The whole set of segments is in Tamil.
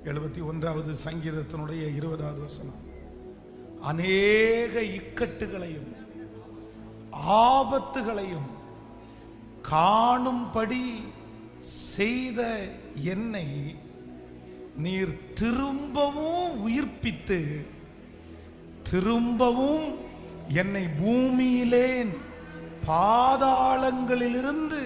எழுபத்தி ஒன்றாவது சங்கீதத்தினுடைய இருபதாவது வசனம் அநேக இக்கட்டுகளையும் ஆபத்துகளையும் காணும்படி செய்த என்னை நீர் திரும்பவும் உயிர்ப்பித்து திரும்பவும் என்னை பூமியிலே பாதாளங்களிலிருந்து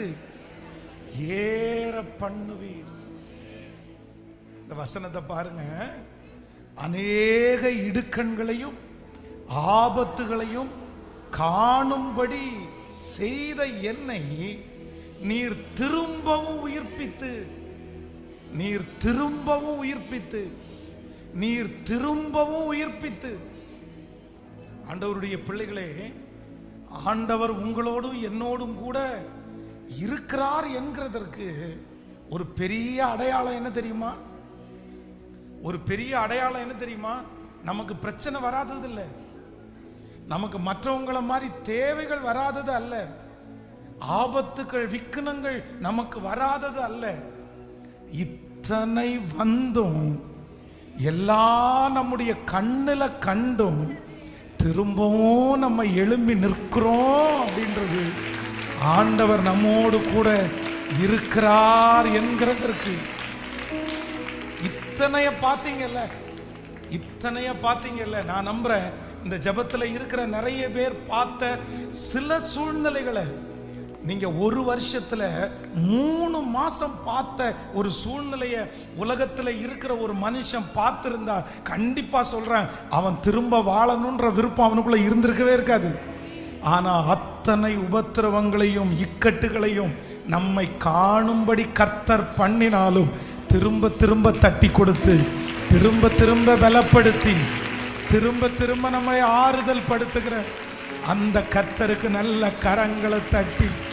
ஏற பண்ணுவீர் இந்த வசனத்தை பாருங்க அநேக இடுக்கண்களையும் ஆபத்துகளையும் காணும்படி செய்த என்னை நீர் திரும்பவும் உயிர்ப்பித்து நீர் திரும்பவும் உயிர்ப்பித்து நீர் திரும்பவும் உயிர்ப்பித்து ஆண்டவருடைய பிள்ளைகளே ஆண்டவர் உங்களோடும் என்னோடும் கூட இருக்கிறார் என்கிறதற்கு ஒரு பெரிய அடையாளம் என்ன தெரியுமா ஒரு பெரிய அடையாளம் என்ன தெரியுமா நமக்கு பிரச்சனை வராதது இல்லை நமக்கு மற்றவங்களை மாதிரி தேவைகள் வராதது அல்ல ஆபத்துக்கள் விக்கனங்கள் நமக்கு வராதது அல்ல இத்தனை வந்தும் எல்லாம் நம்முடைய கண்ணுல கண்டும் திரும்பவும் நம்ம எழும்பி நிற்கிறோம் அப்படின்றது ஆண்டவர் நம்மோடு கூட இருக்கிறார் என்கிறதற்கு இத்தனைய பார்த்தீங்கல்ல இத்தனைய பார்த்தீங்கல்ல நான் நம்புறேன் இந்த ஜெபத்துல இருக்கிற நிறைய பேர் பார்த்த சில சூழ்நிலைகளை நீங்க ஒரு வருஷத்துல மூணு மாசம் பார்த்த ஒரு சூழ்நிலைய உலகத்துல இருக்கிற ஒரு மனுஷன் பார்த்திருந்தா கண்டிப்பா சொல்றேன் அவன் திரும்ப வாழணுன்ற விருப்பம் அவனுக்குள்ள இருந்திருக்கவே இருக்காது ஆனா அத்தனை உபத்திரவங்களையும் இக்கட்டுகளையும் நம்மை காணும்படி கர்த்தர் பண்ணினாலும் திரும்ப திரும்ப தட்டி கொடுத்து திரும்ப திரும்ப பலப்படுத்தி திரும்ப திரும்ப நம்மை ஆறுதல் படுத்துகிற அந்த கர்த்தருக்கு நல்ல கரங்களை தட்டி